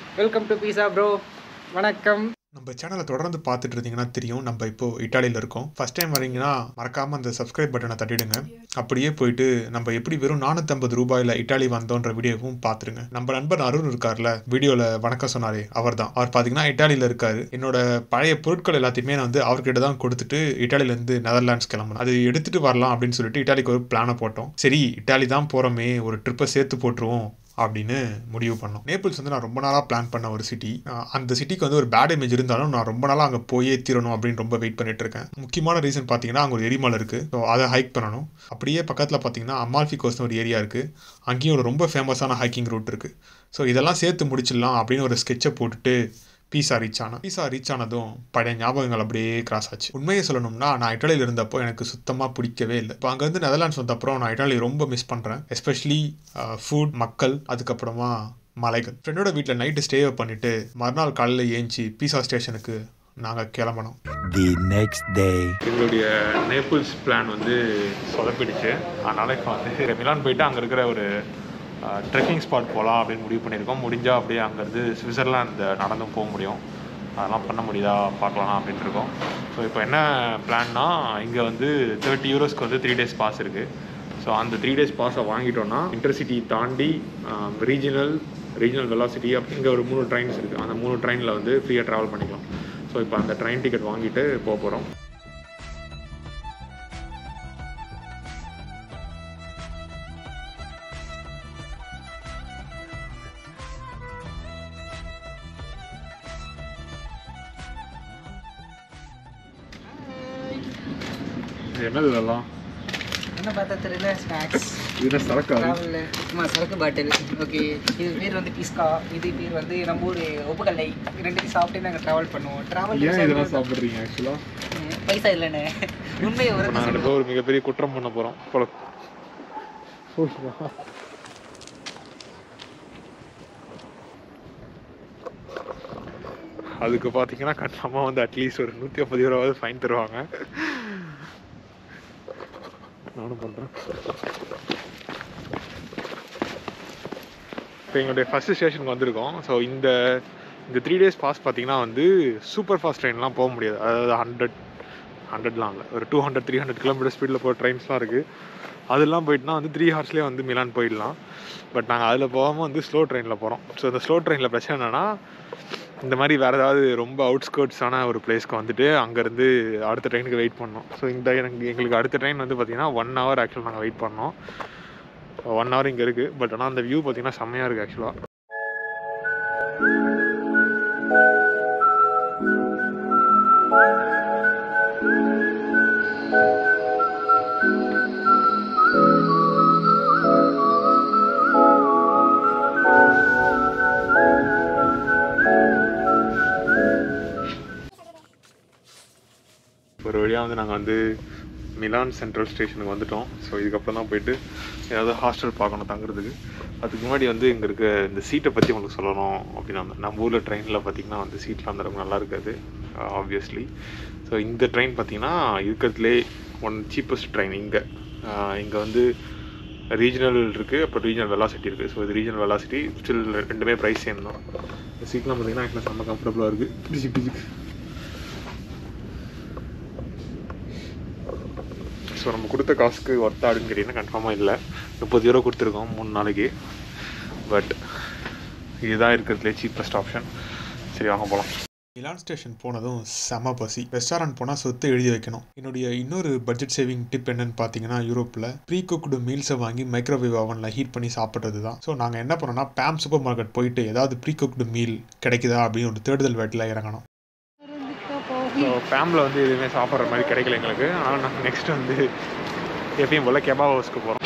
Welcome to pizza bro வணக்கம் நம்ம சேனலை தொடர்ந்து பார்த்துட்டு இருந்தீங்கன்னா தெரியும் நம்ம இப்போ இட்டாலியில் இருக்கோம் ஃபர்ஸ்ட் டைம் வரீங்கன்னா மறக்காமல் அந்த சப்ஸ்கிரைப் பட்டனை தட்டிடுங்க அப்படியே போயிட்டு நம்ம எப்படி வெறும் நானூற்றம்பது ரூபாயில் இட்டாலி வந்தோன்ற வீடியோவும் பார்த்துருங்க நம்ம நண்பர் அருண் இருக்கார்ல வீடியோவில் வணக்கம் சொன்னாரே அவர் தான் அவர் பார்த்தீங்கன்னா இட்டாலியில் இருக்காரு என்னோட பழைய பொருட்கள் எல்லாத்தையுமே நான் வந்து அவர்கிட்ட தான் கொடுத்துட்டு இட்டாலியிலேருந்து நெதர்லாண்ட்ஸ் கிளம்பணும் அது எடுத்துகிட்டு வரலாம் அப்படின்னு சொல்லிட்டு இட்டாலிக்கு ஒரு பிளானை போட்டோம் சரி இட்டாலி தான் போகிறோமே ஒரு ட்ரிப்பை சேர்த்து போட்டுருவோம் அப்படின்னு முடிவு பண்ணோம் நேபிள்ஸ் வந்து நான் ரொம்ப நாளாக பிளான் பண்ண ஒரு சிட்டி அந்த சிட்டிக்கு வந்து ஒரு பேட் இமேஜ் இருந்தாலும் நான் ரொம்ப நாளாக அங்கே போயே தீரணும் அப்படின்னு ரொம்ப வெயிட் பண்ணிட்டு இருக்கேன் முக்கியமான ரீசன் பார்த்தீங்கன்னா அங்கே ஒரு எரிமலை இருக்குது ஸோ அதை ஹைக் பண்ணணும் அப்படியே பக்கத்தில் பார்த்தீங்கன்னா அமால்ஃபி கோஸ்ட்னு ஒரு ஏரியா இருக்குது அங்கேயும் ஒரு ரொம்ப ஃபேமஸான ஹைக்கிங் ரூட் இருக்குது ஸோ இதெல்லாம் சேர்த்து முடிச்சிடலாம் அப்படின்னு ஒரு ஸ்கெட்சை போட்டுட்டு பீஸா ரீச் ஆனேன் பீஸா ரீச் ஆனதும் பழைய ஞாபகங்கள் அப்படியே கிராஸ் ஆச்சு உண்மையை சொல்லணும்னா நான் இட்டாலியில் இருந்தப்போ எனக்கு சுத்தமாக பிடிக்கவே இல்லை இப்போ அங்கேருந்து நெதர்லாண்ட்ஸ் வந்தப்பறம் நான் இட்டாலி ரொம்ப மிஸ் பண்ணுறேன் எஸ்பெஷலி ஃபுட் மக்கள் அதுக்கப்புறமா மலைகள் ஃப்ரெண்டோட வீட்டில் நைட்டு ஸ்டே பண்ணிவிட்டு மறுநாள் காலையில் ஏஞ்சி பீஸா ஸ்டேஷனுக்கு நாங்கள் கிளம்பணும் The next day. எங்களுடைய நேபிள்ஸ் பிளான் வந்து சொதப்பிடுச்சு அதனால் இப்போ வந்து மிலான் போயிட்டு அங்கே இருக்கிற ஒரு ட்ரெக்கிங் ஸ்பாட் போகலாம் அப்படின்னு முடிவு பண்ணியிருக்கோம் முடிஞ்சால் அப்படியே அங்கேருந்து சுவிட்சர்லாந்து நடந்தும் போக முடியும் அதெல்லாம் பண்ண முடியுதா பார்க்கலாம் அப்படின்ட்டு இருக்கோம் ஸோ இப்போ என்ன பிளான்னா இங்கே வந்து தேர்ட்டி யூரோஸ்க்கு வந்து த்ரீ டேஸ் பாஸ் இருக்குது ஸோ அந்த த்ரீ டேஸ் பாஸை வாங்கிட்டோம்னா இன்டர்சிட்டி தாண்டி ரீஜனல் ரீஜனல் வெலாசிட்டி அப்படிங்கிற ஒரு மூணு ட்ரெயின்ஸ் இருக்குது அந்த மூணு ட்ரெயினில் வந்து ஃப்ரீயாக ட்ராவல் பண்ணிக்கலாம் ஸோ இப்போ அந்த ட்ரெயின் டிக்கெட் வாங்கிட்டு போக போகிறோம் என்னது இதெல்லாம் என்ன பார்த்தா தெரியல ஸ்நாக்ஸ் இது சரக்கா ட்ராவலில் சும்மா சரக்கு பாட்டில் ஓகே இது பேர் வந்து பிஸ்கா இது பேர் வந்து நம்ம ஊர் ஒப்புக்கல்லை ரெண்டையும் சாப்பிட்டு நாங்கள் ட்ராவல் பண்ணுவோம் ட்ராவல் ஏன் இதெல்லாம் சாப்பிட்றீங்க ஆக்சுவலாக பைசா இல்லைண்ணே உண்மையை இப்போ ஒரு நாங்கள் ரெண்டு பேரும் ஒரு மிகப்பெரிய குற்றம் பண்ண போகிறோம் போல அதுக்கு பார்த்தீங்கன்னா கன்ஃபார்மாக வந்து அட்லீஸ்ட் ஒரு நூற்றி ஐம்பது ரூபாவது ஃபைன் தருவாங்க நானும் பண்ணுறேன் இப்போ எங்களுடைய ஃபஸ்ட்டு ஸ்டேஷனுக்கு வந்திருக்கோம் ஸோ இந்த இந்த த்ரீ டேஸ் பாஸ் பார்த்தீங்கன்னா வந்து சூப்பர் ஃபாஸ்ட் ட்ரெயின்லாம் போக முடியாது அதாவது ஹண்ட்ரட் ஹண்ட்ரட்லாம் இல்லை ஒரு two hundred three hundred kilometre ஸ்பீடில் போகிற ட்ரெயின்ஸ்லாம் இருக்குது அதெல்லாம் போயிட்டுனா வந்து த்ரீ ஹவர்ஸ்லேயே வந்து மிலான் போயிடலாம் பட் நாங்கள் அதில் போகாமல் வந்து ஸ்லோ ட்ரெயினில் போகிறோம் ஸோ இந்த ஸ்லோ ட்ரெயினில் பிரச்சனை என்னென்னா இந்த மாதிரி வேறு ஏதாவது ரொம்ப அவுட்ஸ்கர்ட்ஸான ஒரு பிளேஸ்க்கு வந்துட்டு அங்கேருந்து அடுத்த ட்ரெயினுக்கு வெயிட் பண்ணோம் ஸோ இந்த எனக்கு எங்களுக்கு அடுத்த ட்ரெயின் வந்து பார்த்திங்கன்னா ஒன் ஹவர் ஆக்சுவலாக நாங்கள் வெயிட் பண்ணோம் ஒன் ஹவர் இங்கே இருக்குது பட் ஆனால் அந்த வியூ பார்த்திங்கன்னா செம்மையாக இருக்குது ஆக்சுவலாக ஒரு வழியாக வந்து நாங்கள் வந்து மிலான் சென்ட்ரல் ஸ்டேஷனுக்கு வந்துட்டோம் ஸோ இதுக்கப்புறம் தான் போயிட்டு ஏதாவது ஹாஸ்டல் பார்க்கணும் தங்குறதுக்கு அதுக்கு முன்னாடி வந்து இங்கே இருக்க இந்த சீட்டை பற்றி உங்களுக்கு சொல்லணும் அப்படின்னு வந்தேன் நம்ம ஊரில் ட்ரெயினில் பார்த்தீங்கன்னா வந்து சீட்லாம் அந்த அளவுக்கு நல்லா இருக்காது ஆப்வியஸ்லி ஸோ இந்த ட்ரெயின் பார்த்தீங்கன்னா இருக்கிறதுலே ஒன் சீப்பஸ்ட் ட்ரெயின் இங்கே இங்கே வந்து ரீஜனல் இருக்குது அப்புறம் ரீஜனல் வெலாசிட்டி இருக்குது ஸோ இது ரீஜனல் வெலாசிட்டி ஸ்டில் ரெண்டுமே ப்ரைஸ் சேம் தான் இந்த சீட்லாம் பார்த்தீங்கன்னா எனக்கு செம்ம கம்ஃபர்டபுளாக இருக்குது பிடிச்சி பிடிச்சி ஸோ நம்ம கொடுத்த காசுக்கு ஒர்த்தா அப்படின்னு கேட்டிங்கன்னா கன்ஃபார்மாக இல்லை முப்பது யூரோ கொடுத்துருக்கோம் மூணு நாளைக்கு பட் இதுதான் இருக்கிறதுலே சீப்பஸ்ட் ஆப்ஷன் சரி வாங்க போகலாம் மிலான் ஸ்டேஷன் போனதும் செம பசி ரெஸ்டாரண்ட் போனால் சொத்து எழுதி வைக்கணும் என்னுடைய இன்னொரு பட்ஜெட் சேவிங் டிப் என்னன்னு பார்த்தீங்கன்னா யூரோப்பில் ப்ரீ குக்டு மீல்ஸை வாங்கி மைக்ரோவேவ் அவனில் ஹீட் பண்ணி சாப்பிட்றது தான் ஸோ நாங்கள் என்ன பண்ணோம்னா பேம் சூப்பர் மார்க்கெட் போயிட்டு ஏதாவது ப்ரீ குக்டு மீல் கிடைக்குதா அப்படின்னு ஒரு தேடுதல் வேட்டில் இறங்கணும் ஸோ ஃபேமில் வந்து எதுவுமே சாப்பிட்ற மாதிரி கிடைக்கல எங்களுக்கு ஆனால் நாங்கள் நெக்ஸ்ட் வந்து எப்பயும் போல் கெபாப் ஹவுஸ்க்கு போகிறோம்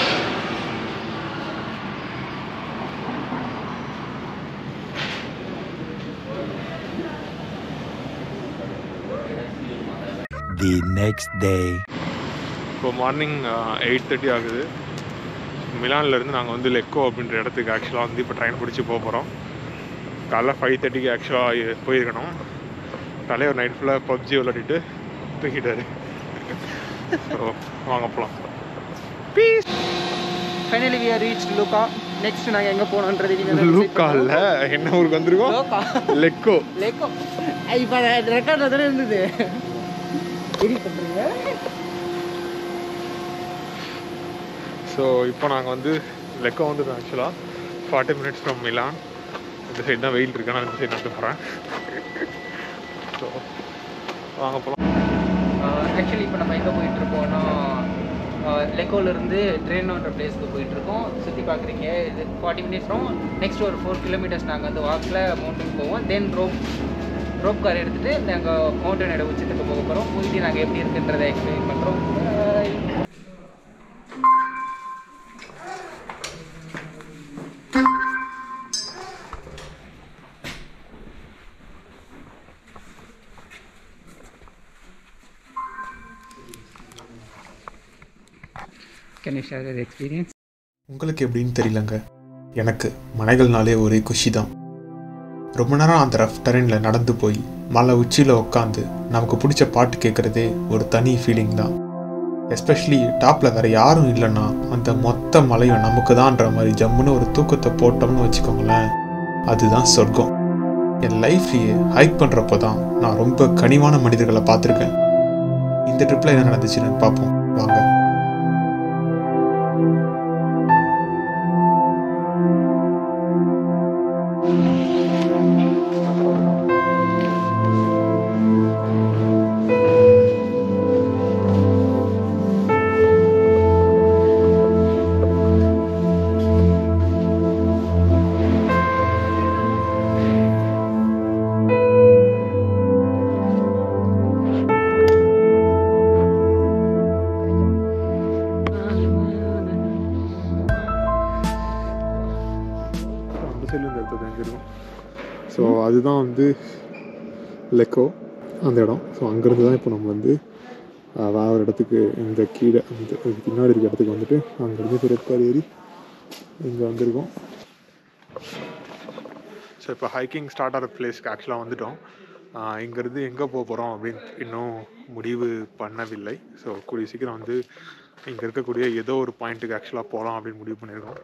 The next day. இப்போ மார்னிங் எயிட் தேர்ட்டி ஆகுது மிலான்லேருந்து நாங்கள் வந்து லெக்கோ அப்படின்ற இடத்துக்கு ஆக்சுவலாக வந்து இப்போ ட்ரெயின் பிடிச்சி போக போகிறோம் காலைல ஃபைவ் தேர்ட்டிக்கு ஆக்சுவலாக போயிருக்கணும் தலைவர் நைட் ஃபுல்லாக பப்ஜி விளையாடிட்டு தூக்கிட்டாரு ஸோ வாங்க போகலாம் finally we are reach Lucca next நாங்கள் எங்கே போகணுன்றது நீங்கள் லூக்கால என்ன ஊருக்கு வந்திருக்கோம் லோக்கா லெக்கோ லேக்கோ இப்போ ரெக்கார்ட் தானே இருந்தது எடிட் பண்ணுறீங்க ஸோ இப்போ நாங்கள் வந்து லெக்கோ வந்து ஆக்சுவலாக ஃபார்ட்டி மினிட்ஸ் ஃப்ரம் மிலான் இந்த சைடு தான் வெயில் இருக்கு நான் இந்த சைடு நடந்து போகிறேன் ஸோ வாங்க போகலாம் ஆக்சுவலி இப்போ நம்ம எங்கே போயிட்டுருக்கோம்னா லெக்கோலேருந்து ட்ரெயினோன்ற பிளேஸ்க்கு போயிட்டுருக்கோம் சுற்றி பார்க்குறீங்க இது ஃபார்ட்டி மினிட்ஸும் நெக்ஸ்ட் ஒரு ஃபோர் கிலோமீட்டர்ஸ் நாங்கள் வந்து வாக்கில் மவுண்டன் போவோம் தென் ரோப் ரோப் கார் எடுத்துகிட்டு நாங்கள் மவுண்டனோட உச்சத்துக்கு போக போகிறோம் போயிட்டு நாங்கள் எப்படி இருக்குன்றதை எக்ஸ்பிளைன் பண்ணுறோம் கேன் யூ ஷேர் எக்ஸ்பீரியன்ஸ் உங்களுக்கு எப்படின்னு தெரியலங்க எனக்கு மலைகள்னாலே ஒரே குஷி தான் ரொம்ப நேரம் அந்த ரஃப் டெரெயினில் நடந்து போய் மலை உச்சியில் உட்காந்து நமக்கு பிடிச்ச பாட்டு கேட்குறதே ஒரு தனி ஃபீலிங் தான் எஸ்பெஷலி டாப்பில் வேறு யாரும் இல்லைன்னா அந்த மொத்த மலையும் நமக்கு தான்ற மாதிரி ஜம்முன்னு ஒரு தூக்கத்தை போட்டோம்னு வச்சுக்கோங்களேன் அதுதான் சொர்க்கம் என் லைஃப்லேயே ஹைக் பண்ணுறப்போ தான் நான் ரொம்ப கனிவான மனிதர்களை பார்த்துருக்கேன் இந்த ட்ரிப்பில் என்ன நடந்துச்சுன்னு பார்ப்போம் வாங்க அந்த சைட்லேருந்து எடுத்தது எங்கே இருக்கும் ஸோ அதுதான் வந்து லெக்கோ அந்த இடம் ஸோ அங்கேருந்து தான் இப்போ நம்ம வந்து ஆஹ், வேற ஒரு இடத்துக்கு இந்த கீழே அந்த இதுக்கு பின்னாடி இருக்க இடத்துக்கு வந்துட்டு அங்கேருந்து பிறப்பார் ஏறி இங்கே வந்திருக்கோம் ஸோ இப்போ ஹைக்கிங் ஸ்டார்ட் ஆகிற பிளேஸ்க்கு ஆக்சுவலாக வந்துட்டோம் ஆஹ், இங்கேருந்து எங்கே போக போகிறோம் அப்படின்னு இன்னும் முடிவு பண்ணவில்லை ஸோ கூடிய சீக்கிரம் வந்து இங்கே இருக்கக்கூடிய ஏதோ ஒரு பாயிண்ட்டுக்கு ஆக்சுவலாக போகலாம் அப்படின்னு முடிவு பண்ணியிருக்கோம்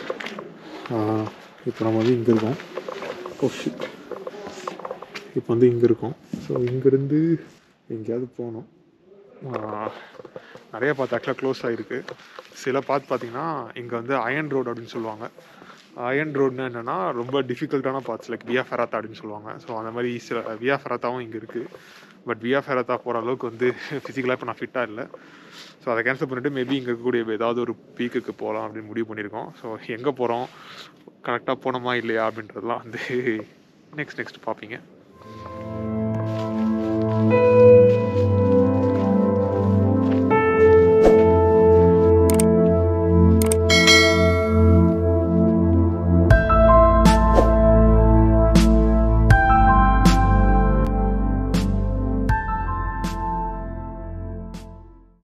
இப்போ நம்ம வந்து இங்கே இருக்கோம் ஓஷி இப்போ வந்து இங்கே இருக்கோம் ஸோ இங்கேருந்து எங்கேயாவது போகணும் ஆஹ் நிறைய பார்த்து ஆக்சுவலாக க்ளோஸ் ஆகிருக்கு சில பார்த்து பார்த்தீங்கன்னா இங்கே வந்து அயன் ரோடு அப்படின்னு சொல்லுவாங்க அயன் ரோடுனா என்னென்னா ரொம்ப டிஃபிகல்ட்டான பார்ட்ஸ் லைக் வியா ஃபெராத்தா அப்படின்னு சொல்லுவாங்க ஸோ அந்த மாதிரி சில வியா ஃபெராத்தாவும் இங்கே இருக்குது பட் வியா ஃபெராத்தா போகிற அளவுக்கு வந்து ஃபிசிக்கலாக இப்போ நான் ஃபிட்டாக இல்லை ஸோ அதை கேன்சல் பண்ணிவிட்டு மேபி இங்கே இருக்கக்கூடிய ஏதாவது ஒரு பீக்குக்கு போகலாம் அப்படின்னு முடிவு பண்ணியிருக்கோம் ஸோ எங்கே போகிறோம் கரெக்டாக போனோமா இல்லையா அப்படின்றதெல்லாம் வந்து நெக்ஸ்ட் நெக்ஸ்ட் பார்ப்பீங்க